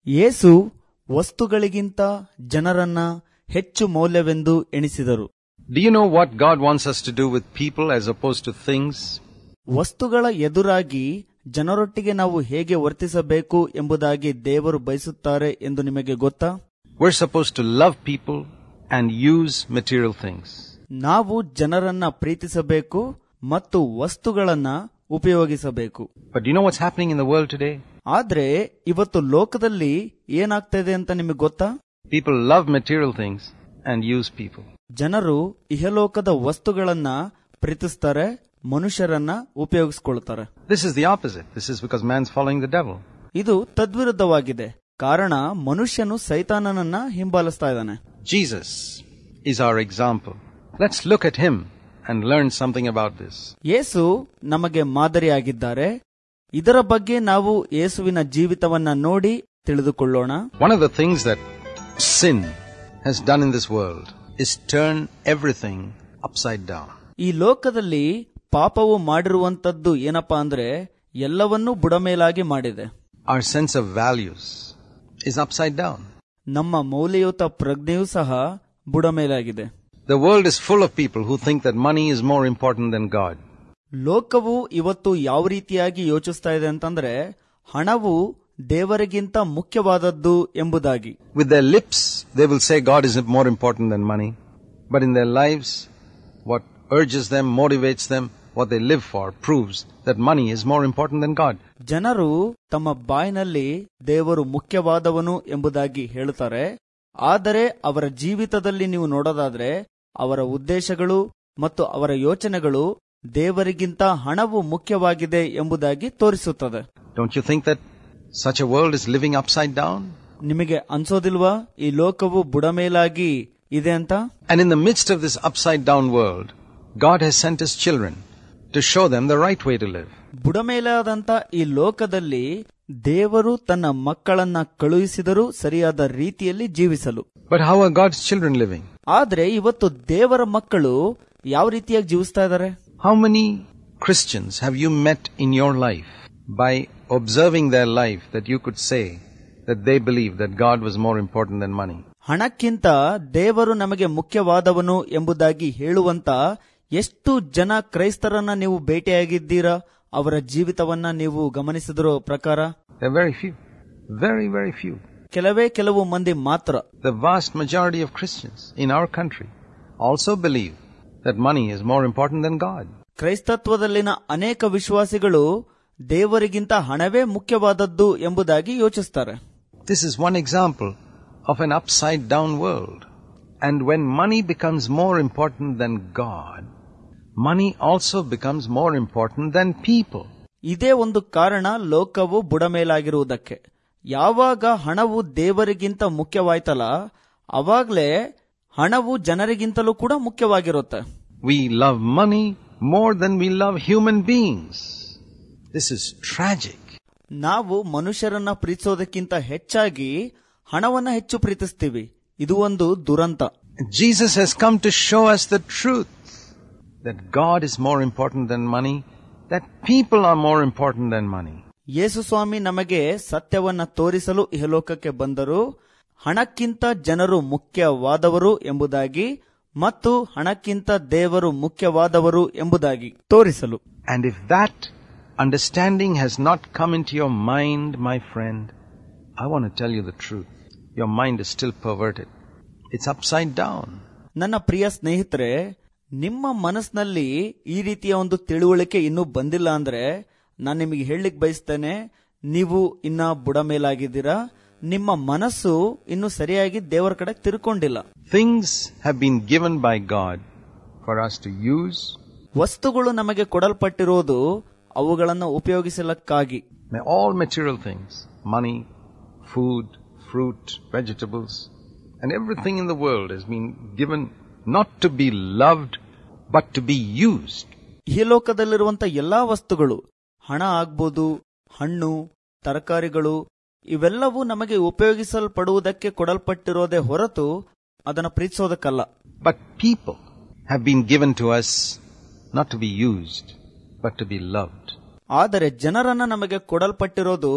ಯೇಸು ವಸ್ತುಗಳಿಗಿಂತ ಜನರನ್ನ ಹೆಚ್ಚು ಮೌಲ್ಯವೆಂದು ಎಣಿಸಿದರು Do you know what God wants us to do with people as opposed to things? ವಸ್ತುಗಳ ಎದುರಾಗಿ ಜನರೊಟ್ಟಿಗೆ ನಾವು ಹೇಗೆ ವರ್ತಿಸಬೇಕು ಎಂಬುದಾಗಿ ದೇವರು ಬಯಸುತ್ತಾರೆ ಎಂದು ನಿಮಗೆ ಗೊತ್ತಾ We're supposed to love people and use material things. ನಾವು ಜನರನ್ನ ಪ್ರೀತಿಸಬೇಕು ಮತ್ತು ವಸ್ತುಗಳನ್ನ ಉಪಯೋಗಿಸಬೇಕು But do you know what's happening in the world today? ಆದ್ರೆ ಇವತ್ತು ಲೋಕದಲ್ಲಿ ಏನಾಗ್ತಾ ಅಂತ ನಿಮಗೆ ಗೊತ್ತಾ People love material things and use people. ಜನರು ಇಹಲೋಕದ ವಸ್ತುಗಳನ್ನ ಪ್ರೀತಿಸ್ತಾರೆ ಮನುಷ್ಯರನ್ನ ಉಪಯೋಗಿಸ್ಕೊಳ್ತಾರೆ This is the opposite. This is because man's following the devil. ಇದು ತದ್ವಿರುದ್ಧವಾಗಿದೆ ಕಾರಣ ಮನುಷ್ಯನು ಸೈತಾನನನ್ನ ಹಿಂಬಾಲಿಸ್ತಾ ಇದ್ದಾನೆ Jesus is our example. Let's look at him and learn something about this. ಯೇಸು ನಮಗೆ ಮಾದರಿಯಾಗಿದ್ದಾರೆ ಇದರ ಬಗ್ಗೆ ನಾವು ಯೇಸುವಿನ ಜೀವಿತವನ್ನ ನೋಡಿ ತಿಳಿದುಕೊಳ್ಳೋಣ One of the things that sin has done in this world is turn everything upside down. ಈ ಲೋಕದಲ್ಲಿ ಪಾಪವು ಮಾಡಿರುವಂತದ್ದು ಏನಪ್ಪಾ ಅಂದ್ರೆ ಎಲ್ಲವನ್ನೂ ಬುಡಮೇಲಾಗಿ ಮಾಡಿದೆ Our sense of values is upside down. ನಮ್ಮ ಮೌಲ್ಯಯುತ ಪ್ರಜ್ಞೆಯೂ ಸಹ ಬುಡಮೇಲಾಗಿದೆ The world is full of people who think that money is more important than God. ಲೋಕವು ಇವತ್ತು ಯಾವ ರೀತಿಯಾಗಿ ಯೋಚಿಸ್ತಾ ಇದೆ ಅಂತಂದ್ರೆ ಹಣವು ದೇವರಿಗಿಂತ ಮುಖ್ಯವಾದದ್ದು ಎಂಬುದಾಗಿ With their lips, they will say God is more important than money. But in their lives, what urges them, motivates them, what they live for, proves that money is more important than God. ಜನರು ತಮ್ಮ ಬಾಯಿನಲ್ಲಿ ದೇವರು ಮುಖ್ಯವಾದವನು ಎಂಬುದಾಗಿ ಹೇಳುತ್ತಾರೆ ಆದರೆ ಅವರ ಜೀವಿತದಲ್ಲಿ ನೀವು ನೋಡೋದಾದ್ರೆ ಅವರ ಉದ್ದೇಶಗಳು ಮತ್ತು ಅವರ ಯೋಚನೆಗಳು ದೇವರಿಗಿಂತ ಹಣವು ಮುಖ್ಯವಾಗಿದೆ ಎಂಬುದಾಗಿ ತೋರಿಸುತ್ತದೆ Don't you think that such a world is living upside down? ನಿಮಗೆ ಅನ್ಸೋದಿಲ್ವಾ ಈ ಲೋಕವು ಬುಡಮೇಲಾಗಿ ಇದೆ ಅಂತ And in the midst of this upside down world, God has sent His children to show them the right way to live. ಬುಡಮೇಲಾದಂತ ಈ ಲೋಕದಲ್ಲಿ ದೇವರು ತನ್ನ ಮಕ್ಕಳನ್ನ ಕಳುಹಿಸಿದರೂ ಸರಿಯಾದ ರೀತಿಯಲ್ಲಿ ಜೀವಿಸಲು But how are God's children living? ಆದ್ರೆ ಇವತ್ತು ದೇವರ ಮಕ್ಕಳು ಯಾವ ರೀತಿಯಾಗಿ ಜೀವಿಸ್ತಾ ಇದ್ದಾರೆ How many Christians have you met in your life by observing their life that you could say that they believe that God was more important than money? ಹಣಕ್ಕಿಂತ ದೇವರು ನಮಗೆ ಮುಖ್ಯವಾದವನು ಎಂಬುದಾಗಿ ಹೇಳುವಂತ ಎಷ್ಟು ಜನ ಕ್ರೈಸ್ತರನ್ನ ನೀವು ಭೇಟಿಯಾಗಿದ್ದೀರಾ ಅವರ ಜೀವಿತವನ್ನ ನೀವು ಗಮನಿಸಿದಿರೋ ಪ್ರಕಾರ There are very few. Very, very few. ಕೆಲವೇ ಕೆಲವು ಮಂದಿ ಮಾತ್ರ The vast majority of Christians in our country also believe that money is more important than God. ಕ್ರೈಸ್ತತ್ವದಲ್ಲಿನ ಅನೇಕ ವಿಶ್ವಾಸಿಗಳು ದೇವರಿಗಿಂತ ಹಣವೇ ಮುಖ್ಯವಾದದ್ದು ಎಂಬುದಾಗಿ ಯೋಚಿಸ್ತಾರೆ This is one example of an upside down world. And when money becomes more important than God, money also becomes more important than people. ಇದೇ ಒಂದು ಕಾರಣ ಲೋಕವು ಬುಡಮೇಲಾಗಿರುವುದಕ್ಕೆ ಯಾವಾಗ ಹಣವು ದೇವರಿಗಿಂತ ಮುಖ್ಯವಾಯ್ತಲ್ಲ ಅವಾಗ್ಲೇ ಹಣವು ಜನರಿಗಿಂತಲೂ ಕೂಡ ಮುಖ್ಯವಾಗಿರುತ್ತೆ We love money more than we love human beings. This is tragic. ನಾವು ಮನುಷ್ಯರನ್ನ ಪ್ರೀತಿಸೋದಕ್ಕಿಂತ ಹೆಚ್ಚಾಗಿ ಹಣವನ್ನ ಹೆಚ್ಚು ಪ್ರೀತಿಸ್ತೀವಿ ಇದು ಒಂದು ದುರಂತ Jesus has come to show us the truth that God is more important than money, that people are more important than money. ಯೇಸು ಸ್ವಾಮಿ ನಮಗೆ ಸತ್ಯವನ್ನ ತೋರಿಸಲು ಇಹಲೋಕಕ್ಕೆ ಬಂದರು ಹಣಕ್ಕಿಂತ ಜನರು ಮುಖ್ಯವಾದವರು ಎಂಬುದಾಗಿ ಮತ್ತು ಹಣಕ್ಕಿಂತ ದೇವರು ಮುಖ್ಯವಾದವರು ಎಂಬುದಾಗಿ ತೋರಿಸಲು And if that understanding has not come into your mind, my friend, I want to tell you the truth. Your mind is still perverted. It's upside down. ನನ್ನ ಪ್ರಿಯ ಸ್ನೇಹಿತರೆ ನಿಮ್ಮ ಮನಸ್ಸಿನಲ್ಲಿ ಈ ರೀತಿಯ ಒಂದು ತಿಳುವಳಿಕೆ ಇನ್ನೂ ಬಂದಿಲ್ಲ ಅಂದ್ರೆ ನಾನು ನಿಮಗೆ ಹೇಳಲಿಕ್ಕೆ ಬಯಸ್ತೇನೆ ನೀವು ಇನ್ನ ಬುಡ ಮೇಲಾಗಿದ್ದೀರಾ ನಿಮ್ಮ ಮನಸ್ಸು ಇನ್ನು ಸರಿಯಾಗಿ ದೇವರ ಕಡೆ ತಿರ್ಕೊಂಡಿಲ್ಲ Things have been given by God for us to use. ವಸ್ತುಗಳು ನಮಗೆ ಕೊಡಲ್ಪಟ್ಟಿರೋದು ಅವುಗಳನ್ನು ಉಪಯೋಗಿಸಲಕ್ಕಾಗಿ May all material things, money, food, fruit, vegetables, and everything in the world has been given not to be loved, but to be used. ಈ ಲೋಕದಲ್ಲಿರುವಂತ ಎಲ್ಲಾ ವಸ್ತುಗಳು ಹಣ ಆಗ್ಬೋದು ಹಣ್ಣು ತರಕಾರಿಗಳು ಇವೆಲ್ಲವೂ ನಮಗೆ ಉಪಯೋಗಿಸಲ್ಪಡುವುದಕ್ಕೆ ಕೊಡಲ್ಪಟ್ಟಿರೋದೇ ಹೊರತು ಅದನ್ನು ಪ್ರೀತಿಸೋದಕ್ಕಲ್ಲ But people have been given to us not to be used, but to be loved. ಆದರೆ ಜನರನ್ನ ನಮಗೆ ಕೊಡಲ್ಪಟ್ಟಿರೋದು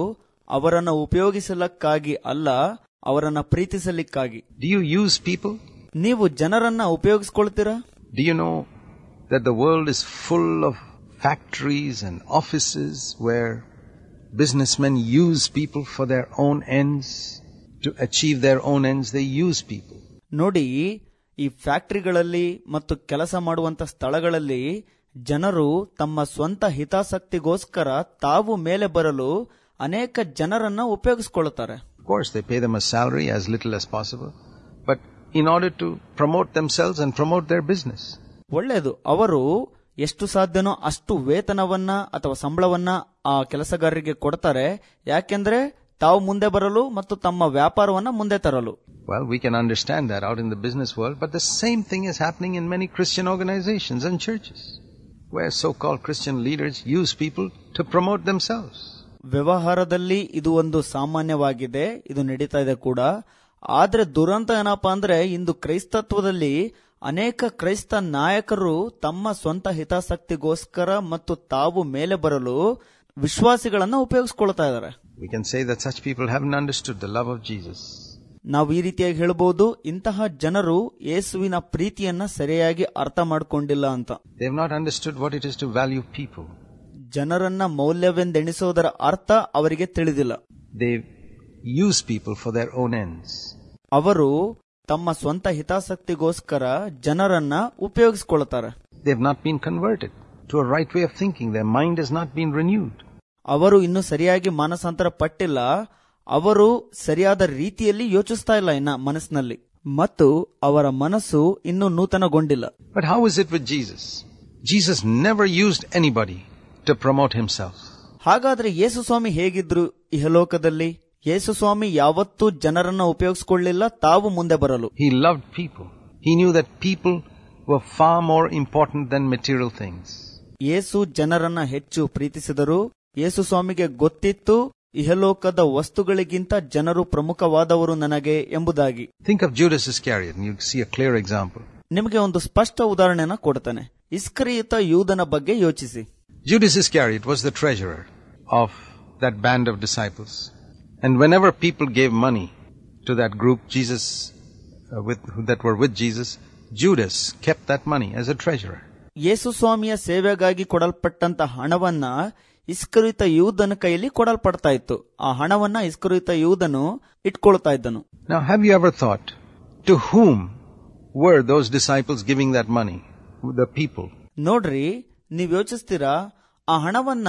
ಅವರನ್ನ ಉಪಯೋಗಿಸಲಕ್ಕಾಗಿ ಅಲ್ಲ ಅವರನ್ನ ಪ್ರೀತಿಸಲಿಕ್ಕಾಗಿ Do you use people? ನೀವು ಜನರನ್ನ ಉಪಯೋಗಿಸ್ಕೊಳ್ತೀರಾ Do you know that the world is full of factories and offices where businessmen use people for their own ends? To achieve their own ends, they use people. ನೋಡಿ ಈ ಫ್ಯಾಕ್ಟರಿಗಳಲ್ಲಿ ಮತ್ತು ಕೆಲಸ ಮಾಡುವಂತ ಸ್ಥಳಗಳಲ್ಲಿ ಜನರು ತಮ್ಮ ಸ್ವಂತ ಹಿತಾಸಕ್ತಿಗೋಸ್ಕರ ತಾವು ಮೇಲೆ ಬರಲು ಅನೇಕ ಜನರನ್ನ ಉಪಯೋಗಿಸ್ಕೊಳ್ತಾರೆ Of course, they pay them a salary as little as possible, but in order to promote themselves and promote their business. ಒಳ್ಳೆಯದು ಅವರು ಎಷ್ಟು ಸಾಧ್ಯನೋ ಅಷ್ಟು ವೇತನವನ್ನ ಅಥವಾ ಸಂಬಳವನ್ನ ಆ ಕೆಲಸಗಾರರಿಗೆ ಕೊಡ್ತಾರೆ ಯಾಕೆಂದ್ರೆ ತಾವು ಮುಂದೆ ಬರಲು ಮತ್ತು ತಮ್ಮ ವ್ಯಾಪಾರವನ್ನ ಮುಂದೆ ತರಲು Well, we can understand that out in the business world, but the same thing is happening in many Christian organizations and churches, where so-called Christian leaders use people to promote themselves. ವ್ಯವಹಾರದಲ್ಲಿ ಇದು ಒಂದು ಸಾಮಾನ್ಯವಾಗಿದೆ ಇದು ನಡೀತಾ ಇದೆ ಕೂಡ ಆದ್ರೆ ದುರಂತ ಏನಪ್ಪಾ ಅಂದ್ರೆ ಇಂದು ಕ್ರೈಸ್ತತ್ವದಲ್ಲಿ ಅನೇಕ ಕ್ರೈಸ್ತ ನಾಯಕರು ತಮ್ಮ ಸ್ವಂತ ಹಿತಾಸಕ್ತಿಗೋಸ್ಕರ ಮತ್ತು ತಾವು ಮೇಲೆ ಬರಲು ವಿಶ್ವಾಸಿಗಳನ್ನ ಉಪಯೋಗಿಸ್ಕೊಳ್ತಾ ಇದ್ದಾರೆ We can say that such people haven't understood the love of Jesus. ನಾವು ಈ ರೀತಿಯಾಗಿ ಹೇಳ್ಬೋದು ಇಂತಹ ಜನರು ಯೇಸುವಿನ ಪ್ರೀತಿಯನ್ನ ಸರಿಯಾಗಿ ಅರ್ಥ ಮಾಡ್ಕೊಂಡಿಲ್ಲ ಅಂತ They have not understood what it is to value people. ಜನರನ್ನ ಮೌಲ್ಯವೆಂದೆಣಿಸೋದರ ಅರ್ಥ ಅವರಿಗೆ ತಿಳಿದಿಲ್ಲ They use people for their own ends. ಅವರು ತಮ್ಮ ಸ್ವಂತ ಹಿತಾಸಕ್ತಿಗೋಸ್ಕರ ಜನರನ್ನ ಉಪಯೋಗಿಸ್ಕೊಳ್ತಾರೆ They have not been converted to a right way of thinking. Their mind has not been renewed. ಅವರು ಇನ್ನು ಸರಿಯಾಗಿ ಮಾನಸಾಂತರ ಪಟ್ಟಿಲ್ಲ ಅವರು ಸರಿಯಾದ ರೀತಿಯಲ್ಲಿ ಯೋಚಿಸ್ತಾ ಇಲ್ಲ ಇನ್ನ ಮನಸ್ಸಿನಲ್ಲಿ ಮತ್ತು ಅವರ ಮನಸ್ಸು ಇನ್ನೂ ನೂತನಗೊಂಡಿಲ್ಲ But how is it with Jesus? Jesus never used anybody to promote himself. ಹಾಗಾದ್ರೆ ಯೇಸು ಸ್ವಾಮಿ ಹೇಗಿದ್ರು ಇಹಲೋಕದಲ್ಲಿ ಯೇಸು ಸ್ವಾಮಿ ಯಾವತ್ತೂ ಜನರನ್ನ ಉಪಯೋಗಿಸ್ಕೊಳ್ಳಿಲ್ಲ ತಾವು ಮುಂದೆ ಬರಲು He loved people. He knew that people were far more important than material things. ಯೇಸು ಜನರನ್ನ ಹೆಚ್ಚು ಪ್ರೀತಿಸಿದರು ಯೇಸು ಸ್ವಾಮಿಗೆ ಗೊತ್ತಿತ್ತು ಇಹಲೋಕದ ವಸ್ತುಗಳಿಗಿಂತ ಜನರು ಪ್ರಮುಖವಾದವರು ನನಗೆ ಎಂಬುದಾಗಿ Think of Judas Iscariot and you see a clear example. ನಿಮಗೆ ಒಂದು ಸ್ಪಷ್ಟ ಉದಾಹರಣೆನ ಕೊಡ್ತಾನೆ ಇಸ್ಕರಿಯುತ ಯೂದನ ಬಗ್ಗೆ ಯೋಚಿಸಿ Judas Iscariot was the treasurer of that band of disciples. And whenever people gave money to that group, Jesus, uh, with, that were with Jesus, Judas kept that money as a treasurer. ಯೇಸು ಸ್ವಾಮಿಯ ಸೇವೆಗಾಗಿ ಕೊಡಲ್ಪಟ್ಟಂತ ಹಣವನ್ನ ಇಸ್ಕರಿತ ಯೂದನ ಕೈಯಲ್ಲಿ ಕೊಡಲ್ಪಡ್ತಾ ಇತ್ತು ಆ ಹಣವನ್ನ ಇಸ್ಕರಿತ ಯೂದನು ಇಟ್ಕೊಳ್ತಾ ಇದ್ದನು Now, have you ever thought, to whom were those disciples giving that money? The people. ನೋಡ್ರಿ ನೀವ್ ಯೋಚಿಸ್ತೀರಾ ಆ ಹಣವನ್ನ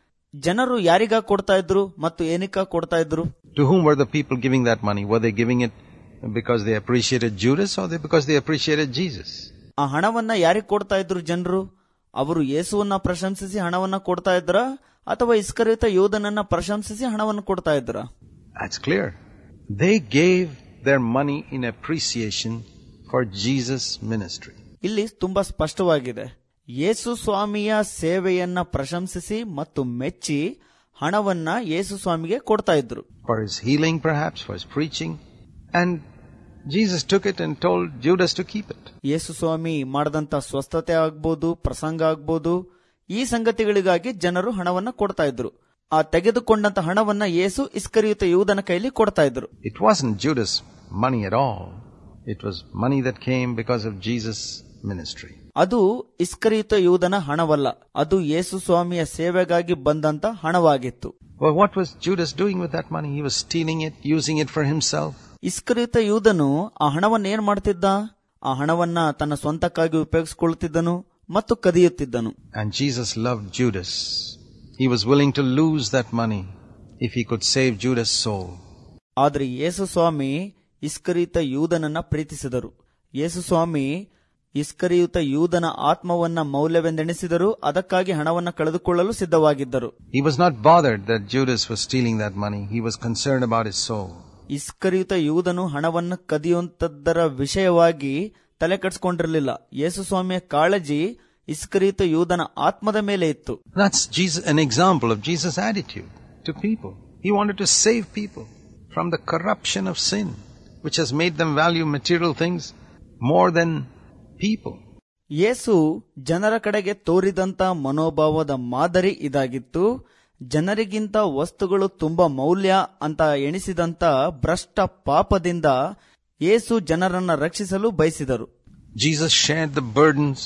ಜನರು ಯಾರಿಗ ಕೊಡ್ತಾ ಇದ್ರು ಮತ್ತು ಏನಕ್ಕ ಕೊಡ್ತಾ ಇದ್ರು To whom were the people giving that money? Were they giving it because they appreciated Judas or they, because they appreciated Jesus? ಆ ಹಣವನ್ನ ಯಾರಿಗ್ ಕೊಡ್ತಾ ಇದ್ರು ಜನರು ಅವರು ಯೇಸುವನ್ನ ಪ್ರಶಂಸಿಸಿ ಹಣವನ್ನ ಕೊಡ್ತಾ ಇದ್ರ ಅಥವಾ ಇಸ್ಕರಿತ ಯೋಧನನ್ನ ಪ್ರಶಂಸಿಸಿ ಹಣವನ್ನು ಕೊಡ್ತಾ ಇದ್ರ That's clear. They gave their money in appreciation for Jesus' ministry. ಇಲ್ಲಿ ತುಂಬಾ ಸ್ಪಷ್ಟವಾಗಿದೆ ಯೇಸು ಸ್ವಾಮಿಯ ಸೇವೆಯನ್ನ ಪ್ರಶಂಸಿಸಿ ಮತ್ತು ಮೆಚ್ಚಿ ಹಣವನ್ನ ಯೇಸು ಸ್ವಾಮಿಗೆ ಕೊಡ್ತಾ ಇದ್ರು For his healing, perhaps, for his preaching. And Jesus took it and told Judas to keep it. ಯೇಸು ಸ್ವಾಮಿ ಮಾಡದಂತ ಸ್ವಸ್ಥತೆ ಆಗ್ಬೋದು ಪ್ರಸಂಗ ಆಗ್ಬೋದು ಈ ಸಂಗತಿಗಳಿಗಾಗಿ ಜನರು ಹಣವನ್ನ ಕೊಡ್ತಾ ಇದ್ರು ಆ ತೆಗೆದುಕೊಂಡಂತ ಹಣವನ್ನ ಯೇಸು ಇಸ್ಕರಿಯುತ ಯೂದನ ಕೈಲಿ ಕೊಡ್ತಾ ಇದ್ರು It wasn't Judas' money at all. It was money that came because of Jesus' ministry. ಅದು ಇಸ್ಕರಿಯುತ ಯೂದನ ಹಣವಲ್ಲ ಅದು ಯೇಸು ಸ್ವಾಮಿಯ ಸೇವೆಗಾಗಿ ಬಂದಂತ ಹಣವಾಗಿತ್ತು Well, what was Judas doing with that money? He was stealing it, using it for himself. ಇಸ್ಕರಿಯುತ ಯೂದನು ಆ ಹಣವನ್ನ ಏನ್ ಮಾಡ್ತಿದ್ದ ಆ ಹಣವನ್ನ ತನ್ನ ಸ್ವಂತಕ್ಕಾಗಿ ಉಪಯೋಗಿಸಿಕೊಳ್ಳುತ್ತಿದ್ದನು ಮತ್ತು ಕದಿಯುತ್ತಿದ್ದನು And Jesus loved Judas. He was willing to lose that money if he could save Judas' soul. ಆದ್ರೆ ಯೇಸು ಸ್ವಾಮಿ ಇಸ್ಕರಿಯುತ ಯೂದನನ್ನ ಪ್ರೀತಿಸಿದರು ಯೇಸು ಸ್ವಾಮಿ ಇಸ್ಕರಿಯುತ ಯೂದನ ಆತ್ಮವನ್ನ ಮೌಲ್ಯವೆಂದೆಣಿಸಿದರು ಅದಕ್ಕಾಗಿ ಹಣವನ್ನ ಕಳೆದುಕೊಳ್ಳಲು ಸಿದ್ಧವಾಗಿದ್ದರು He was not bothered that Judas was stealing that money. He was concerned about his soul. ಇಸ್ಕರಿಯುತ ಯೂದನು ಹಣವನ್ನು ಕದಿಯುವಂತದ್ದರ ವಿಷಯವಾಗಿ ತಲೆ ಕೆಡಿಸ್ಕೊಂಡಿರಲಿಲ್ಲ ಯೇಸು ಸ್ವಾಮಿಯ ಕಾಳಜಿ ಇಸ್ಕರಿಯುತ ಯೂದನ ಆತ್ಮದ ಮೇಲೆ ಇತ್ತು That's Jesus, an example of Jesus' attitude to people. He wanted to save people from the corruption of sin, which has made them value material things more than people. ಯೇಸು ಜನರ ಕಡೆಗೆ ತೋರಿದಂತ ಮನೋಭಾವದ ಮಾದರಿ ಇದಾಗಿತ್ತು ಜನರಿಗಿಂತ ವಸ್ತುಗಳು ತುಂಬಾ ಮೌಲ್ಯ ಅಂತ ಎಣಿಸಿದಂತ ಭ್ರಷ್ಟ ಪಾಪದಿಂದ ಯೇಸು ಜನರನ್ನ ರಕ್ಷಿಸಲು ಬಯಸಿದರು Jesus shared the burdens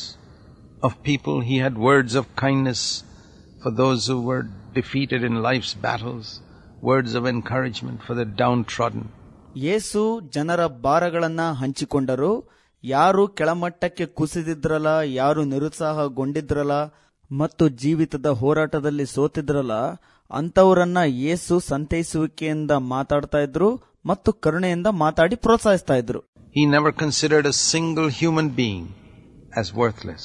of people. He had words of kindness for those who were defeated in life's battles, words of encouragement for the downtrodden. ಯೇಸು ಜನರ ಭಾರಗಳನ್ನ ಹಂಚಿಕೊಂಡರು ಯಾರು ಕೆಳಮಟ್ಟಕ್ಕೆ ಕುಸಿದಿದ್ರಲ್ಲ ಯಾರು ನಿರುತ್ಸಾಹಗೊಂಡಿದ್ರಲ್ಲ ಮತ್ತು ಜೀವಿತದ ಹೋರಾಟದಲ್ಲಿ ಸೋತಿದ್ರಲ್ಲ ಅಂತವರನ್ನ ಯೇಸು ಸಂತೈಸುವಿಕೆಯಿಂದ ಮಾತಾಡ್ತಾ ಇದ್ರು ಮತ್ತು ಕರುಣೆಯಿಂದ ಮಾತಾಡಿ ಪ್ರೋತ್ಸಾಹಿಸ್ತಾ ಇದ್ರು He never considered a single human being as worthless.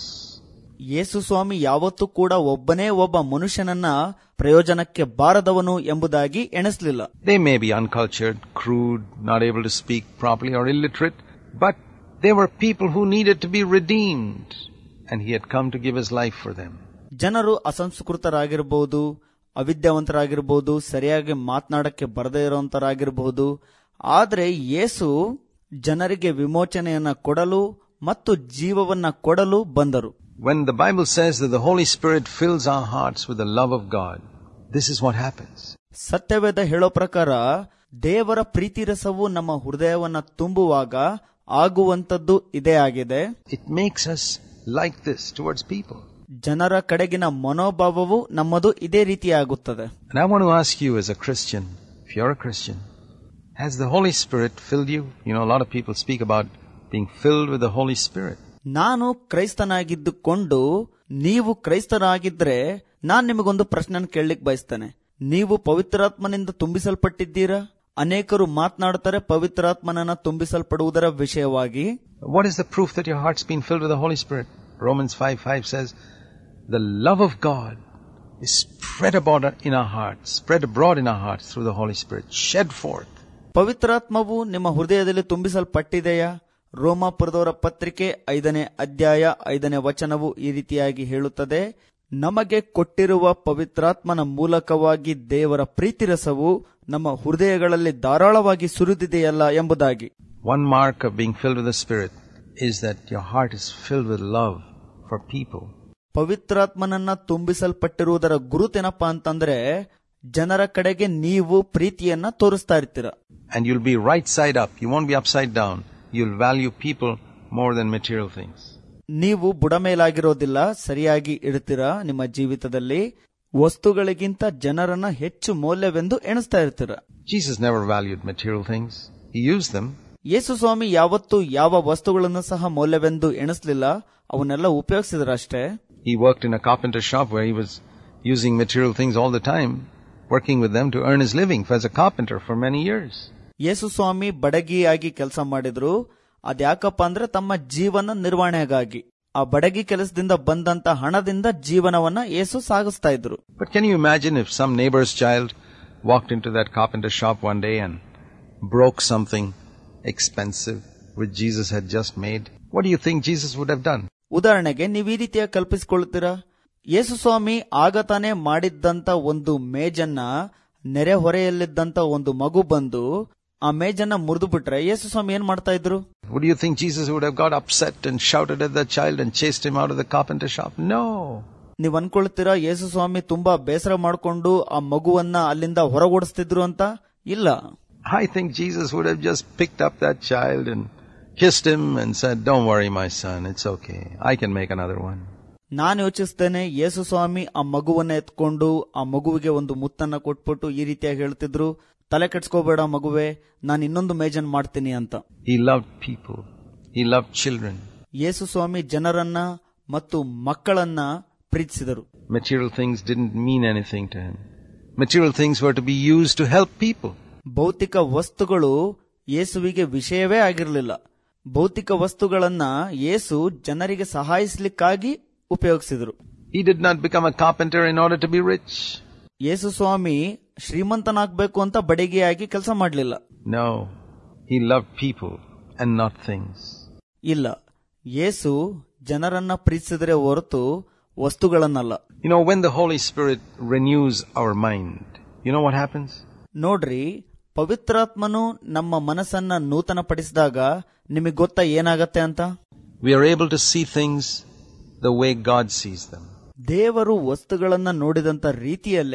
ಯೇಸು ಸ್ವಾಮಿ ಯಾವತ್ತೂ ಕೂಡ ಒಬ್ಬನೇ ಒಬ್ಬ ಮನುಷ್ಯನನ್ನ ಪ್ರಯೋಜನಕ್ಕೆ ಬಾರದವನು ಎಂಬುದಾಗಿ ಎಣಿಸಲಿಲ್ಲ They may be uncultured, crude, not able to speak properly, or illiterate, but they were people who needed to be redeemed, and He had come to give His life for them. ಜನರು ಅಸಂಸ್ಕೃತರಾಗಿರ್ಬೋದು ಅವಿದ್ಯಾವಂತರಾಗಿರ್ಬೋದು ಸರಿಯಾಗಿ ಮಾತನಾಡಕ್ಕೆ ಬರದೇ ಇರುವಂತರಾಗಿರಬಹುದು ಆದ್ರೆ ಯೇಸು ಜನರಿಗೆ ವಿಮೋಚನೆಯನ್ನ ಕೊಡಲು ಮತ್ತು ಜೀವವನ್ನ ಕೊಡಲು ಬಂದರು When the Bible says that the Holy Spirit fills our hearts with the love of God, this is what happens. ಸತ್ಯವೇದ ಹೇಳೋ ಪ್ರಕಾರ ದೇವರ ಪ್ರೀತಿ ರಸವು ನಮ್ಮ ಹೃದಯವನ್ನ ತುಂಬುವಾಗ ಆಗುವಂತದ್ದು ಇದೇ ಆಗಿದೆ It makes us like this towards people. ಜನರ ಕಡೆಗಿನ ಮನೋಭಾವವು ನಮ್ಮದು ಇದೇ ರೀತಿಯಾಗುತ್ತದೆ And I want to ask you as a Christian, if you're a Christian, has the Holy Spirit filled you? You know, a lot of people speak about being filled with the Holy Spirit. ನಾನು ಕ್ರೈಸ್ತನಾಗಿದ್ದುಕೊಂಡು ನೀವು ಕ್ರೈಸ್ತರಾಗಿದ್ರೆ ನಾನ್ ನಿಮಗೊಂದು ಪ್ರಶ್ನೆ ಕೇಳಲಿಕ್ಕೆ ಬಯಸ್ತೇನೆ ನೀವು ಪವಿತ್ರಾತ್ಮನಿಂದ ತುಂಬಿಸಲ್ಪಟ್ಟಿದ್ದೀರಾ ಅನೇಕರು ಮಾತನಾಡುತ್ತಾರೆ ಪವಿತ್ರಾತ್ಮನನ್ನ ತುಂಬಿಸಲ್ಪಡುವುದರ ವಿಷಯವಾಗಿ What is the proof that your heart's been filled with the Holy Spirit? Romans 5 5 says, The love of God is spread abroad in our hearts, spread abroad in our hearts through the Holy Spirit, shed forth. ಪವಿತ್ರಾತ್ಮವು ನಿಮ್ಮ ಹೃದಯದಲ್ಲಿ ತುಂಬಿಸಲ್ಪಟ್ಟಿದೆಯಾ ರೋಮಾಪುರದವರ ಪತ್ರಿಕೆ ಐದನೇ ಅಧ್ಯಾಯ ಐದನೇ ವಚನವು ಈ ರೀತಿಯಾಗಿ ಹೇಳುತ್ತದೆ ನಮಗೆ ಕೊಟ್ಟಿರುವ ಪವಿತ್ರಾತ್ಮನ ಮೂಲಕವಾಗಿ ದೇವರ ಪ್ರೀತಿರಸವು ನಮ್ಮ ಹೃದಯಗಳಲ್ಲಿ ಧಾರಾಳವಾಗಿ ಸುರಿದಿದೆಯಲ್ಲ ಎಂಬುದಾಗಿ One mark of being filled with the Spirit is that your heart is filled with love for people. ಪವಿತ್ರಾತ್ಮನನ್ನ ತುಂಬಿಸಲ್ಪಟ್ಟಿರುವುದರ ಗುರುತೇನಪ್ಪಾ ಅಂತಂದ್ರೆ ಜನರ ಕಡೆಗೆ ನೀವು ಪ್ರೀತಿಯನ್ನ ತೋರಿಸ್ತಾ ಇರ್ತೀರ And you'll be right side up. You won't be upside down. You'll value people more than material things. ನೀವು ಬುಡಮೇಲಾಗಿರೋದಿಲ್ಲ ಸರಿಯಾಗಿ ಇಡ್ತೀರಾ ನಿಮ್ಮ ಜೀವಿತದಲ್ಲಿ ವಸ್ತುಗಳಿಗಿಂತ ಜನರನ್ನ ಹೆಚ್ಚು ಮೌಲ್ಯವೆಂದು ಎಣಿಸ್ತಾ ಇರ್ತೀರ Jesus never valued material things. He used them, ಯೇಸು ಸ್ವಾಮಿ ಯಾವತ್ತೂ ಯಾವ ವಸ್ತುಗಳನ್ನು ಸಹ ಮೌಲ್ಯವೆಂದು ಎಣಿಸ್ಲಿಲ್ಲ ಅವನ್ನೆಲ್ಲ ಉಪಯೋಗಿಸಿದ್ರ ಅಷ್ಟೇ He worked in a carpenter shop where he was using material things all the time, working with them to earn his living as a carpenter for many years. ಯೇಸು ಸ್ವಾಮಿ ಬಡಗಿಯಾಗಿ ಕೆಲಸ ಮಾಡಿದ್ರು ಅದ್ಯಾಕಪ್ಪ ಅಂದ್ರೆ ತಮ್ಮ ಜೀವನ ನಿರ್ವಹಣೆಗಾಗಿ ಆ ಬಡಗಿ ಕೆಲಸದಿಂದ ಬಂದಂತ ಹಣದಿಂದ ಜೀವನವನ್ನ ಯೇಸು ಸಾಗಿಸ್ತಾ ಇದ್ರು But can you imagine if some neighbor's child walked into that carpenter shop one day and broke something expensive which Jesus had just made? What do you think Jesus would have done? ಉದಾಹರಣೆಗೆ ನೀವು ಈ ರೀತಿಯ ಕಲ್ಪಿಸಿಕೊಳ್ಳುತ್ತೀರಾ ಯೇಸು ಸ್ವಾಮಿ ಆಗ ತಾನೇ ಮಾಡಿದ್ದಂತ ಒಂದು ಮೇಜನ್ನ ನೆರೆಹೊರೆಯಲ್ಲಿದ್ದಂತ ಒಂದು ಮಗು ಬಂದು ಆ ಮೇಜನ್ನ ಮುರಿದು ಬಿಟ್ರೆ ಯೇಸು ಸ್ವಾಮಿ ಏನ್ ಮಾಡ್ತಾ ಇದ್ರು Would you think Jesus would have got upset and shouted at the child and chased him out of the carpenter shop? No. ನೀವ್ ಅನ್ಕೊಳ್ತೀರಾ ಯೇಸು ಸ್ವಾಮಿ ತುಂಬಾ ಬೇಸರ ಮಾಡ್ಕೊಂಡು ಆ ಮಗುವನ್ನ ಅಲ್ಲಿಂದ ಹೊರಗೋಡಿಸ್ತಿದ್ರು ಅಂತ ಇಲ್ಲ I think Jesus would have just picked up that child and kissed him and said, Don't worry, my son, it's okay. I can make another one. ನಾನು ಯೋಚಿಸ್ತೇನೆ ಯೇಸು ಸ್ವಾಮಿ ಆ ಮಗುವನ್ನ ಎತ್ಕೊಂಡು ಆ ಮಗುವಿಗೆ ಒಂದು ಮುತ್ತನ್ನ ಕೊಟ್ಬಿಟ್ಟು ಈ ರೀತಿಯಾಗಿ ಹೇಳ್ತಿದ್ರು ತಲೆ ಕೆಡ್ಸ್ಕೋಬೇಡ ಮಗುವೆ ನಾನು ಇನ್ನೊಂದು ಮೇಜನ್ ಮಾಡ್ತೀನಿ ಅಂತ He loved people. He loved children. ಯೇಸು ಸ್ವಾಮಿ ಜನರನ್ನ ಮತ್ತು ಮಕ್ಕಳನ್ನ ಪ್ರೀತಿಸಿದರು Material things didn't mean anything to him. Material things were to be used to help people. ಭೌತಿಕ ವಸ್ತುಗಳು ಯೇಸುವಿಗೆ ವಿಷಯವೇ ಆಗಿರಲಿಲ್ಲ ಭೌತಿಕ ವಸ್ತುಗಳನ್ನ ಯೇಸು ಜನರಿಗೆ ಸಹಾಯಿಸ್ಲಿಕ್ಕಾಗಿ ಉಪಯೋಗಿಸಿದರು He did not become a carpenter in order to be rich. ಯೇಸು ಸ್ವಾಮಿ ಶ್ರೀಮಂತನಾಗ್ಬೇಕು ಅಂತ ಬಡಗಿಯಾಗಿ ಕೆಲಸ ಮಾಡಲಿಲ್ಲ No. He loved people and not things. ಇಲ್ಲ ಯೇಸು ಜನರನ್ನ ಪ್ರೀತಿಸಿದರೆ ಹೊರತು ವಸ್ತುಗಳನ್ನಲ್ಲ You know, when the Holy Spirit renews our mind, you know what happens? ನೋಡ್ರಿ ಪವಿತ್ರಾತ್ಮನು ನಮ್ಮ ಮನಸ್ಸನ್ನ ನೂತನಪಡಿಸಿದಾಗ ನಿಮಗೆ ಗೊತ್ತಾ ಏನಾಗತ್ತೆ ಅಂತ We are able to see things the way God sees them. ದೇವರು ವಸ್ತುಗಳನ್ನ ನೋಡಿದಂತ ರೀತಿಯಲ್ಲೇ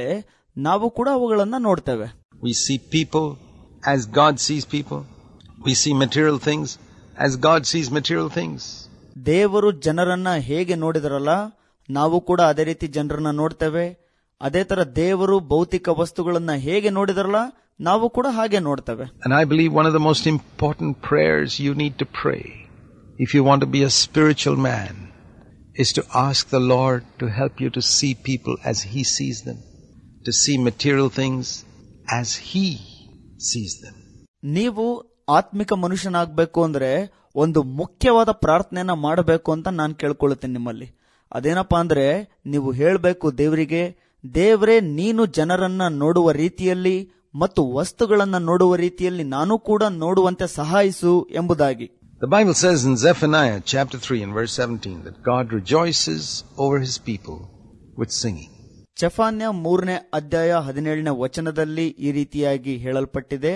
ನಾವು ಕೂಡ ಅವುಗಳನ್ನ ನೋಡ್ತೇವೆ We see people as God sees people. We see material things as God sees material things. ದೇವರು ಜನರನ್ನ ಹೇಗೆ ನೋಡಿದರಲ್ಲ ನಾವು ಕೂಡ ಅದೇ ರೀತಿ ಜನರನ್ನ ನೋಡ್ತೇವೆ ಅದೇ ತರ ದೇವರು ಭೌತಿಕ ವಸ್ತುಗಳನ್ನ ಹೇಗೆ ನೋಡಿದರಲ್ಲ ನಾವು ಕೂಡ ಹಾಗೆ ನೋಡ್ತೇವೆ And I believe one of the most important prayers you need to pray if you want to be a spiritual man is to ask the Lord to help you to see people as He sees them, to see material things as He sees them. ನೀವು ಆತ್ಮಿಕ ಮನುಷ್ಯನಾಗಬೇಕು ಅಂದ್ರೆ ಒಂದು ಮುಖ್ಯವಾದ ಪ್ರಾರ್ಥನೆಯನ್ನ ಮಾಡಬೇಕು ಅಂತ ನಾನು ಕೇಳ್ಕೊಳ್ಳುತ್ತೇನೆ ನಿಮ್ಮಲ್ಲಿ ಅದೇನಪ್ಪಾ ಅಂದ್ರೆ ನೀವು ಹೇಳಬೇಕು ದೇವರಿಗೆ ದೇವರೇ ನೀನು ಜನರನ್ನ ನೋಡುವ ರೀತಿಯಲ್ಲಿ ಮತ್ತು ವಸ್ತುಗಳನ್ನ ನೋಡುವ ರೀತಿಯಲ್ಲಿ ನಾನು ಕೂಡ ನೋಡುವಂತೆ ಸಹಾಯಿಸು ಎಂಬುದಾಗಿ The Bible says in Zephaniah chapter 3 and verse 17 that God rejoices over His people with singing. ಚಫಾನ್ಯ ಮೂರನೇ ಅಧ್ಯಾಯ ಹದಿನೇಳನೇ ವಚನದಲ್ಲಿ ಈ ರೀತಿಯಾಗಿ ಹೇಳಲ್ಪಟ್ಟಿದೆ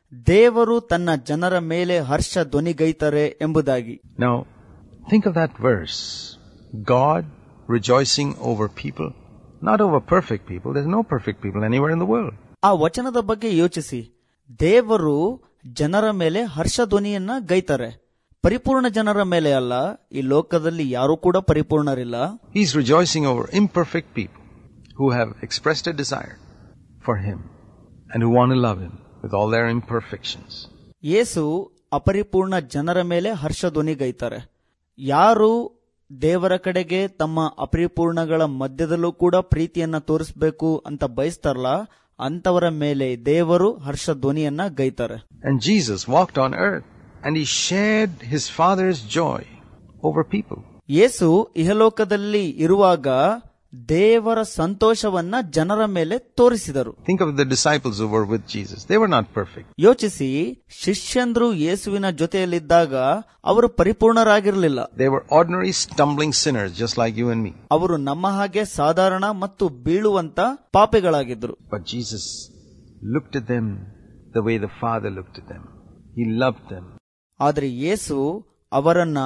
ದೇವರು ತನ್ನ ಜನರ ಮೇಲೆ ಹರ್ಷ ಧ್ವನಿಗೈತಾರೆ ಎಂಬುದಾಗಿ Now, think of that verse. God rejoicing over people, not over perfect people. There's no perfect people anywhere in the world. ಆ ವಚನದ ಬಗ್ಗೆ ಯೋಚಿಸಿ ದೇವರು ಜನರ ಮೇಲೆ ಹರ್ಷ ಧ್ವನಿಯನ್ನ ಗೈತಾರೆ ಪರಿಪೂರ್ಣ ಜನರ ಮೇಲೆ ಅಲ್ಲ ಈ ಲೋಕದಲ್ಲಿ ಯಾರೂ ಕೂಡ ಪರಿಪೂರ್ಣರಿಲ್ಲ He's rejoicing over imperfect people who have expressed a desire for Him and who want to love Him with all their imperfections. ಯೇಸು ಅಪರಿಪೂರ್ಣ ಜನರ ಮೇಲೆ ಹರ್ಷ ಧ್ವನಿಗೈತಾರೆ ಯಾರು ದೇವರ ಕಡೆಗೆ ತಮ್ಮ ಅಪರಿಪೂರ್ಣಗಳ ಮಧ್ಯದಲ್ಲೂ ಕೂಡ ಪ್ರೀತಿಯನ್ನ ತೋರಿಸಬೇಕು ಅಂತ ಬಯಸ್ತಾರಲ್ಲ ಅಂತವರ ಮೇಲೆ ದೇವರು ಹರ್ಷ ಧ್ವನಿಯನ್ನ ಗೈತಾರೆ And Jesus walked on earth and He shared His Father's joy over people. ಯೇಸು ಇಹಲೋಕದಲ್ಲಿ ಇರುವಾಗ ದೇವರ ಸಂತೋಷವನ್ನ ಜನರ ಮೇಲೆ ತೋರಿಸಿದರು Think of the disciples who were with Jesus. They were not perfect. ಯೋಚಿಸಿ ಶಿಷ್ಯಂದ್ರು ಯೇಸುವಿನ ಜೊತೆಯಲ್ಲಿದ್ದಾಗ ಅವರು ಪರಿಪೂರ್ಣರಾಗಿರಲಿಲ್ಲ They were ordinary stumbling sinners just like you and me. ಅವರು ನಮ್ಮ ಹಾಗೆ ಸಾಧಾರಣ ಮತ್ತು ಬೀಳುವಂತ ಪಾಪಿಗಳಾಗಿದ್ರು But Jesus looked at them the way the Father looked at them. He loved them. ಆದರೆ ಯೇಸು ಅವರನ್ನ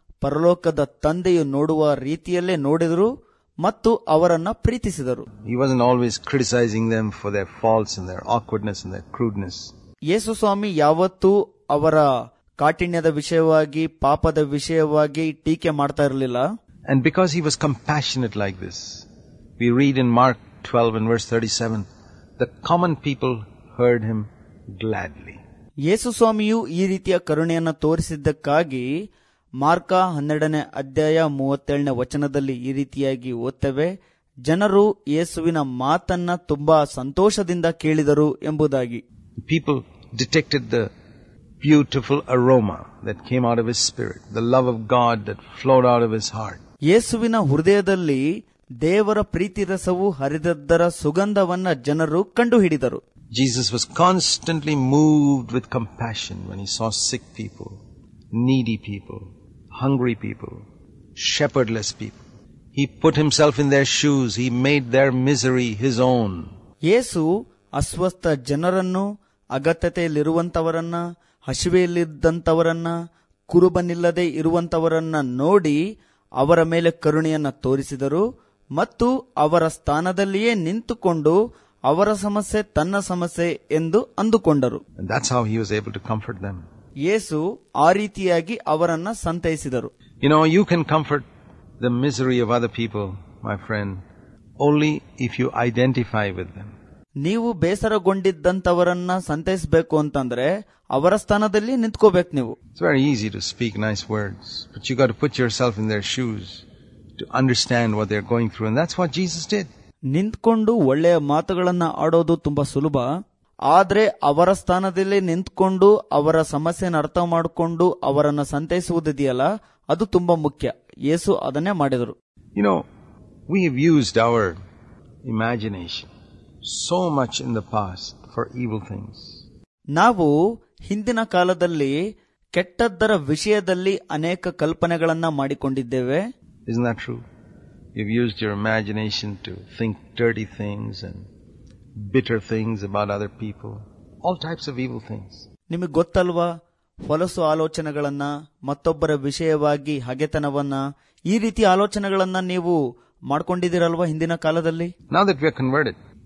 ಪರಲೋಕದ ತಂದೆಯು ನೋಡುವ ರೀತಿಯಲ್ಲೇ ನೋಡಿದರು ಮತ್ತು ಅವರನ್ನ ಪ್ರೀತಿಸಿದರು He wasn't always criticizing them for their faults and their awkwardness and their crudeness. ಯೇಸು ಸ್ವಾಮಿ ಯಾವತ್ತೂ ಅವರ ಕಾಠಿಣ್ಯದ ವಿಷಯವಾಗಿ ಪಾಪದ ವಿಷಯವಾಗಿ ಟೀಕೆ ಮಾಡ್ತಾ ಇರಲಿಲ್ಲ And because he was compassionate like this, we read in Mark 12 and verse 37, the common people heard him gladly. ಯೇಸು ಸ್ವಾಮಿಯು ಈ ರೀತಿಯ ಕರುಣೆಯನ್ನ ತೋರಿಸಿದ್ದಕ್ಕಾಗಿ ಮಾರ್ಕ ಹನ್ನೆರಡನೇ ಅಧ್ಯಾಯ ಮೂವತ್ತೇಳನೇ ವಚನದಲ್ಲಿ ಈ ರೀತಿಯಾಗಿ ಓದ್ತೇವೆ ಜನರು ಯೇಸುವಿನ ಮಾತನ್ನ ತುಂಬಾ ಸಂತೋಷದಿಂದ ಕೇಳಿದರು ಎಂಬುದಾಗಿ People detected the beautiful aroma that came out of his spirit, the love of God that flowed out of his heart. ಯೇಸುವಿನ ಹೃದಯದಲ್ಲಿ ದೇವರ ಪ್ರೀತಿ ರಸವು ಹರಿದದ್ದರ ಸುಗಂಧವನ್ನ ಜನರು ಕಂಡುಹಿಡಿದರು Jesus was constantly moved with compassion when he saw sick people, needy people, hungry people, shepherdless people. He put himself in their shoes. He made their misery his own. ಯೇಸು ಅಸ್ವಸ್ಥ ಜನರನ್ನು ಅಗತ್ಯತೆಯಲ್ಲಿರುವಂತವರನ್ನ ಹಸಿವೆಯಲ್ಲಿದ್ದಂತವರನ್ನ ಕುರುಬನಿಲ್ಲದೆ ಇರುವಂತವರನ್ನ ನೋಡಿ ಅವರ ಮೇಲೆ ಕರುಣೆಯನ್ನ ತೋರಿಸಿದರು ಮತ್ತು ಅವರ ಸ್ಥಾನದಲ್ಲಿಯೇ ನಿಂತುಕೊಂಡು ಅವರ ಸಮಸ್ಯೆ ತನ್ನ ಸಮಸ್ಯೆ ಎಂದು ಅಂದುಕೊಂಡರು And that's how he was able to comfort them. ಯೇಸು ಆ ರೀತಿಯಾಗಿ ಅವರನ್ನ ಸಂತೈಸಿದರು You know, you can comfort the misery of other people, my friend, only if you identify with them. ನೀವು ಬೇಸರಗೊಂಡಿದ್ದಂತವರನ್ನ ಸಂತೈಸಬೇಕು ಅಂತಂದ್ರೆ ಅವರ ಸ್ಥಾನದಲ್ಲಿ ನಿಂತ್ಕೋಬೇಕು ನೀವು It's very easy to speak nice words, but you got to put yourself in their shoes to understand what they're going through, and that's what Jesus did. ನಿಂತ್ಕೊಂಡು ಒಳ್ಳೆಯ ಮಾತುಗಳನ್ನ ಆಡೋದು ತುಂಬಾ ಸುಲಭ ಆದ್ರೆ ಅವರ ಸ್ಥಾನದಲ್ಲಿ ನಿಂತ್ಕೊಂಡು ಅವರ ಸಮಸ್ಯೆನ ಅರ್ಥ ಮಾಡಿಕೊಂಡು ಅವರನ್ನ ಸಂತೈಸುವುದಿದೆಯಲ್ಲ ಅದು ತುಂಬಾ ಮುಖ್ಯ ಯೇಸು ಅದನ್ನೇ ಮಾಡಿದರು You know, we have used our imagination so much in the past for evil things. ನಾವು ಹಿಂದಿನ ಕಾಲದಲ್ಲಿ ಕೆಟ್ಟದ್ದರ ವಿಷಯದಲ್ಲಿ ಅನೇಕ ಕಲ್ಪನೆಗಳನ್ನ ಮಾಡಿಕೊಂಡಿದ್ದೇವೆ Isn't that true? You've used your imagination to think dirty things and bitter things about other people, all types of evil things. ನಿಮಗೆ ಗೊತ್ತಲ್ವಾ ಹೊಲಸು ಆಲೋಚನೆಗಳನ್ನ ಮತ್ತೊಬ್ಬರ ವಿಷಯವಾಗಿ ಹಗೆತನವನ್ನ ಈ ರೀತಿ ಆಲೋಚನೆಗಳನ್ನ ನೀವು ಮಾಡ್ಕೊಂಡಿದ್ದೀರಲ್ವಾ ಹಿಂದಿನ ಕಾಲದಲ್ಲಿ Now that we are converted,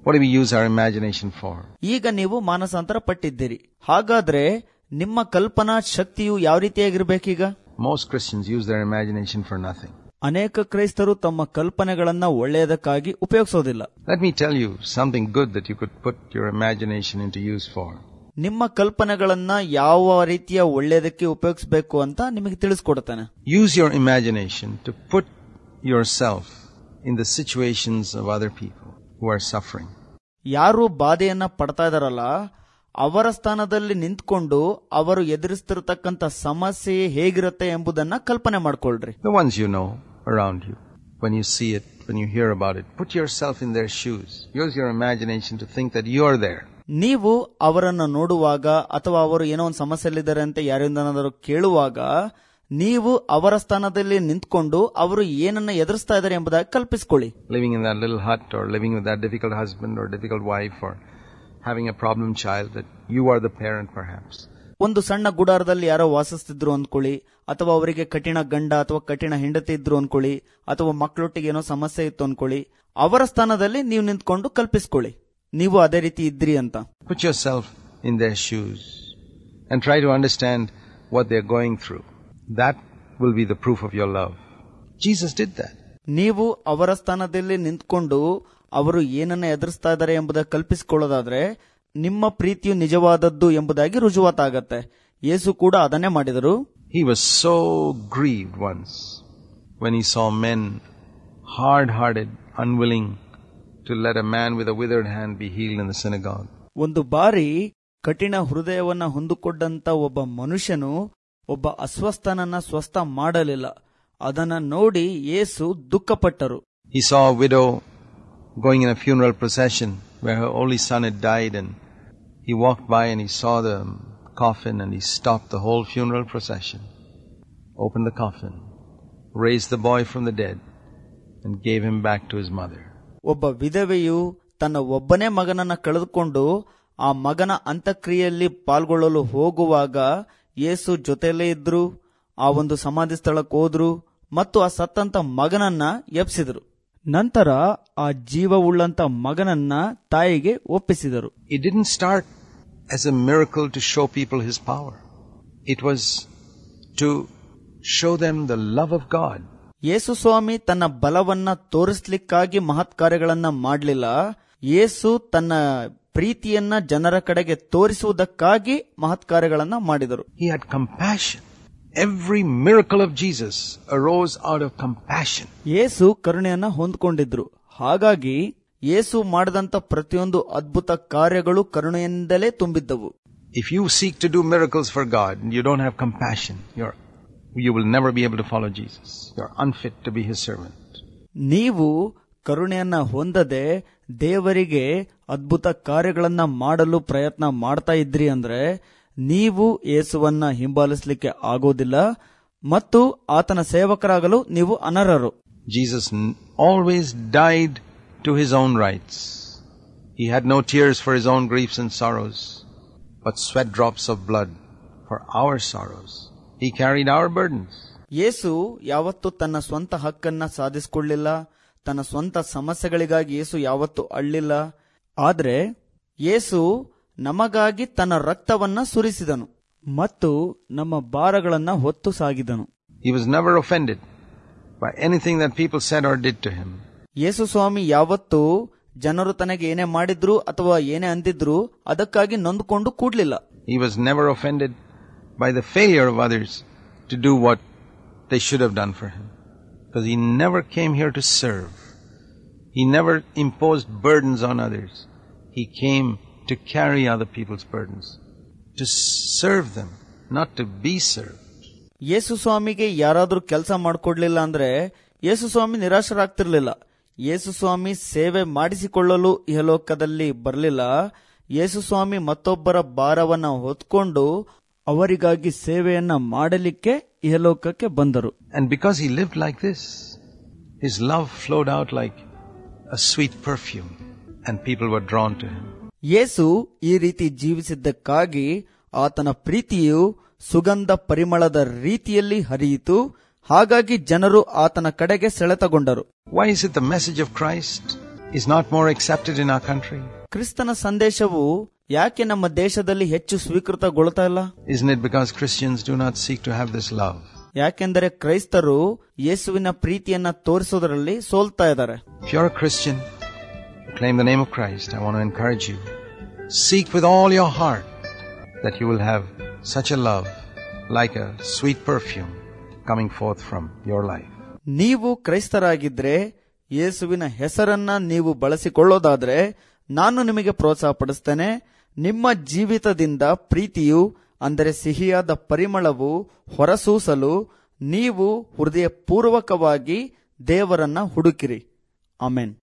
What do we use our imagination for? ಈಗ ನೀವು ಮಾನಸಾಂತರ ಪಟ್ಟಿದ್ದೀರಿ ಹಾಗಾದ್ರೆ ನಿಮ್ಮ ಕಲ್ಪನಾ ಶಕ್ತಿಯು ಯಾವ ರೀತಿಯಾಗಿರ್ಬೇಕೀಗ Most Christians use their imagination for nothing. ಅನೇಕ ಕ್ರೈಸ್ತರು ತಮ್ಮ ಕಲ್ಪನೆಗಳನ್ನ ಒಳ್ಳೆಯದಕ್ಕಾಗಿ ಉಪಯೋಗಿಸೋದಿಲ್ಲ Let me tell you something good that you could put your imagination into use for. ನಿಮ್ಮ ಕಲ್ಪನೆಗಳನ್ನ ಯಾವ ರೀತಿಯ ಒಳ್ಳೆಯದಕ್ಕೆ ಉಪಯೋಗಿಸಬೇಕು ಅಂತ ನಿಮಗೆ ತಿಳಿಸ್ಕೊಡ್ತಾನೆ Use your imagination to put yourself in the situations of other people who are suffering. ಯಾರು ಬಾಧೆಯನ್ನ ಪಡ್ತಾ ಇದಾರಲ್ಲ ಅವರ ಸ್ಥಾನದಲ್ಲಿ ನಿಂತ್ಕೊಂಡು ಅವರು ಎದುರಿಸ್ತಿರ್ತಕ್ಕಂಥ ಸಮಸ್ಯೆ ಹೇಗಿರುತ್ತೆ ಎಂಬುದನ್ನ ಕಲ್ಪನೆ ಮಾಡ್ಕೊಳ್ರಿ The ones you know around you. When you see it, when you hear about it, put yourself in their shoes. Use your imagination to think that you're there. ನೀವು ಅವರನ್ನ ನೋಡುವಾಗ ಅಥವಾ ಅವರು ಏನೋ ಒಂದು ಸಮಸ್ಯೆಯಲ್ಲಿದ್ದಾರೆ ಅಂತ ಯಾರಿಂದನಾದರೂ ಕೇಳುವಾಗ ನೀವು ಅವರ ಸ್ಥಾನದಲ್ಲಿ ನಿಂತ್ಕೊಂಡು ಅವರು ಏನನ್ನ ಎದುರಿಸ್ತಾ ಇದ್ದಾರೆ ಎಂಬುದಾಗಿ ಕಲ್ಪಿಸಿಕೊಳ್ಳಿ Living in that little hut or living with that difficult husband or difficult wife or having a problem child that you are the parent perhaps. ಒಂದು ಸಣ್ಣ ಗುಡಾರದಲ್ಲಿ ಯಾರೋ ವಾಸಿಸ್ತಿದ್ರು ಅಂದ್ಕೊಳ್ಳಿ ಅಥವಾ ಅವರಿಗೆ ಕಠಿಣ ಗಂಡ ಅಥವಾ ಕಠಿಣ ಹೆಂಡತಿ ಇದ್ರು ಅನ್ಕೊಳ್ಳಿ ಅಥವಾ ಮಕ್ಕಳೊಟ್ಟಿಗೆ ಏನೋ ಸಮಸ್ಯೆ ಇತ್ತು ಅನ್ಕೊಳ್ಳಿ ಅವರ ಸ್ಥಾನದಲ್ಲಿ ನೀವು ನಿಂತ್ಕೊಂಡು ಕಲ್ಪಿಸ್ಕೊಳ್ಳಿ ನೀವು ಅದೇ ರೀತಿ ಇದ್ರಿ ಅಂತ Put yourself in their shoes and try to understand what they're going through. That will be the proof of your love. Jesus did that. ನೀವು ಅವರ ಸ್ಥಾನದಲ್ಲಿ ನಿಂತ್ಕೊಂಡು ಅವರು ಏನನ್ನ ಎದುರಿಸ್ತಾ ಇದ್ದಾರೆ ಎಂಬುದಾಗಿ ಕಲ್ಪಿಸಿಕೊಳ್ಳೋದಾದ್ರೆ ನಿಮ್ಮ ಪ್ರೀತಿಯು ನಿಜವಾದದ್ದು ಎಂಬುದಾಗಿ ರುಜುವಾತಾಗತ್ತೆ ಯೇಸು ಕೂಡ ಅದನ್ನೇ ಮಾಡಿದರು He was so grieved once when he saw men hard hearted, unwilling to let a man with a withered hand be healed in the synagogue. ಒಂದು ಬಾರಿ ಕಠಿಣ ಹೃದಯವನ್ನ ಹೊಂದಿಕೊಂಡಂತ ಒಬ್ಬ ಮನುಷ್ಯನು ಒಬ್ಬ ಅಸ್ವಸ್ಥನನ್ನ ಸ್ವಸ್ಥ ಮಾಡಲಿಲ್ಲ ಅದನ್ನ ನೋಡಿ ಯೇಸು ದುಃಖಪಟ್ಟರು He saw a widow going in a funeral procession where her only son had died and he walked by and he saw the coffin and he stopped the whole funeral procession, opened the coffin, raised the boy from the dead and gave him back to his mother. ಒಬ್ಬ ವಿಧವೆಯು ತನ್ನ ಒಬ್ಬನೇ ಮಗನನ್ನ ಕಳೆದುಕೊಂಡು ಆ ಮಗನ ಅಂತ್ಯಕ್ರಿಯೆಯಲ್ಲಿ ಪಾಲ್ಗೊಳ್ಳಲು ಹೋಗುವಾಗ ಯೇಸು ಜೊತೆಯಲ್ಲೇ ಇದ್ರು ಆ ಒಂದು ಸಮಾಧಿ ಸ್ಥಳಕ್ಕೆ ಹೋದ್ರು ಮತ್ತು ಆ ಸತ್ತಂತ ಮಗನನ್ನ ಎಬ್ಸಿದರು ನಂತರ ಆ ಜೀವವುಳ್ಳಂತ ಮಗನನ್ನ ತಾಯಿಗೆ ಒಪ್ಪಿಸಿದರು It didn't start as a miracle to show people his power. It was to show them the love of God. ಯೇಸು ಸ್ವಾಮಿ ತನ್ನ ಬಲವನ್ನ ತೋರಿಸ್ಲಿಕ್ಕಾಗಿ ಮಹತ್ ಕಾರ್ಯಗಳನ್ನ ಮಾಡಲಿಲ್ಲ ಯೇಸು ತನ್ನ ಪ್ರೀತಿಯನ್ನ ಜನರ ಕಡೆಗೆ ತೋರಿಸುವುದಕ್ಕಾಗಿ ಮಹತ್ ಕಾರ್ಯಗಳನ್ನ ಮಾಡಿದರು He had compassion. Every miracle of Jesus arose out of compassion. ಯೇಸು ಕರುಣೆಯನ್ನ ಹೊಂದ್ಕೊಂಡಿದ್ರು ಹಾಗಾಗಿ ಯೇಸು ಮಾಡಿದಂತ ಪ್ರತಿಯೊಂದು ಅದ್ಭುತ ಕಾರ್ಯಗಳು ಕರುಣೆಯಿಂದಲೇ ತುಂಬಿದ್ದವು If you seek to do miracles for God and you don't have compassion, you're, you will never be able to follow Jesus. You're unfit to be His servant. ನೀವು ಕರುಣೆಯನ್ನ ಹೊಂದದೆ ದೇವರಿಗೆ ಅದ್ಭುತ ಕಾರ್ಯಗಳನ್ನ ಮಾಡಲು ಪ್ರಯತ್ನ ಮಾಡ್ತಾ ಇದ್ರಿ ಅಂದ್ರೆ ನೀವು ಯೇಸುವನ್ನ ಹಿಂಬಾಲಿಸಲಿಕ್ಕೆ ಆಗೋದಿಲ್ಲ ಮತ್ತು ಆತನ ಸೇವಕರಾಗಲು ನೀವು ಅನರ್ಹರು Jesus n- always died to His own rights. He had no tears for His own griefs and sorrows, but sweat drops of blood for our sorrows. He carried our burdens. ಯೇಸು ಯಾವತ್ತೂ ತನ್ನ ಸ್ವಂತ ಹಕ್ಕನ್ನ ಸಾಧಿಸಿಕೊಳ್ಳಿಲ್ಲ ತನ್ನ ಸ್ವಂತ ಸಮಸ್ಯೆಗಳಿಗಾಗಿ ಯೇಸು ಯಾವತ್ತೂ ಅಳ್ಳಿಲ್ಲ ಆದ್ರೆ ಯೇಸು ನಮಗಾಗಿ ತನ್ನ ರಕ್ತವನ್ನ ಸುರಿಸಿದನು ಮತ್ತು ನಮ್ಮ ಭಾರಗಳನ್ನ ಹೊತ್ತು ಸಾಗಿದನು He was never offended by anything that people said or did to him. ಯೇಸು ಸ್ವಾಮಿ ಯಾವತ್ತೂ ಜನರು ತನಗೆ ಏನೇ ಮಾಡಿದ್ರು ಅಥವಾ ಏನೇ ಅಂದಿದ್ರು ಅದಕ್ಕಾಗಿ ನೊಂದುಕೊಂಡು ಕೂಡ್ಲಿಲ್ಲ He was never offended by the failure of others to do what they should have done for him. Because he never came here to serve. He never imposed burdens on others. He came to carry other people's burdens, to serve them, not to be served. ಯೇಸು ಸ್ವಾಮಿಗೆ ಯಾರಾದ್ರೂ ಕೆಲಸ ಮಾಡ್ಕೊಡ್ಲಿಲ್ಲ ಅಂದ್ರೆ ಯೇಸು ಸ್ವಾಮಿ ನಿರಾಶರಾಗ್ತಿರ್ಲಿಲ್ಲ ಯೇಸು ಸ್ವಾಮಿ ಸೇವೆ ಮಾಡಿಸಿಕೊಳ್ಳಲು ಇಹಲೋಕದಲ್ಲಿ ಬರಲಿಲ್ಲ ಯೇಸು ಸ್ವಾಮಿ ಮತ್ತೊಬ್ಬರ ಭಾರವನ್ನ ಹೊತ್ಕೊಂಡು ಅವರಿಗಾಗಿ ಸೇವೆಯನ್ನ ಮಾಡಲಿಕ್ಕೆ ಇಹಲೋಕಕ್ಕೆ ಬಂದರು And because he lived like this, his love flowed out like a sweet perfume, and people were drawn to him. ಯೇಸು ಈ ರೀತಿ ಜೀವಿಸಿದ್ದಕ್ಕಾಗಿ ಆತನ ಪ್ರೀತಿಯು ಸುಗಂಧ ಪರಿಮಳದ ರೀತಿಯಲ್ಲಿ ಹರಿಯಿತು ಹಾಗಾಗಿ ಜನರು ಆತನ ಕಡೆಗೆ ಸೆಳೆತಗೊಂಡರು Why is it the message of Christ is not more accepted in our country? ಕ್ರಿಸ್ತನ ಸಂದೇಶವು ಯಾಕೆ ನಮ್ಮ ದೇಶದಲ್ಲಿ ಹೆಚ್ಚು ಸ್ವೀಕೃತಗೊಳ್ತಾ ಇಲ್ಲ Isn't it because Christians do not seek to have this love? ಯಾಕೆಂದರೆ ಕ್ರೈಸ್ತರು ಯೇಸುವಿನ ಪ್ರೀತಿಯನ್ನ ತೋರಿಸೋದರಲ್ಲಿ ಸೋಲ್ತಾ ಇದ್ದಾರೆ If you're a Christian, you claim the name of Christ, I want to encourage you. Seek with all your heart that you will have such a love like a sweet perfume coming forth from your life. ನೀವು ಕ್ರೈಸ್ತರಾಗಿದ್ರೆ ಯೇಸುವಿನ ಹೆಸರನ್ನ ನೀವು ಬಳಸಿಕೊಳ್ಳೋದಾದ್ರೆ ನಾನು ನಿಮಗೆ ಪ್ರೋತ್ಸಾಹ ಪಡಿಸ್ತೇನೆ ನಿಮ್ಮ ಜೀವಿತದಿಂದ ಪ್ರೀತಿಯು ಅಂದರೆ ಸಿಹಿಯಾದ ಪರಿಮಳವು ಹೊರಸೂಸಲು ನೀವು ಹೃದಯಪೂರ್ವಕವಾಗಿ ದೇವರನ್ನ ಹುಡುಕಿರಿ ಆಮೆನ್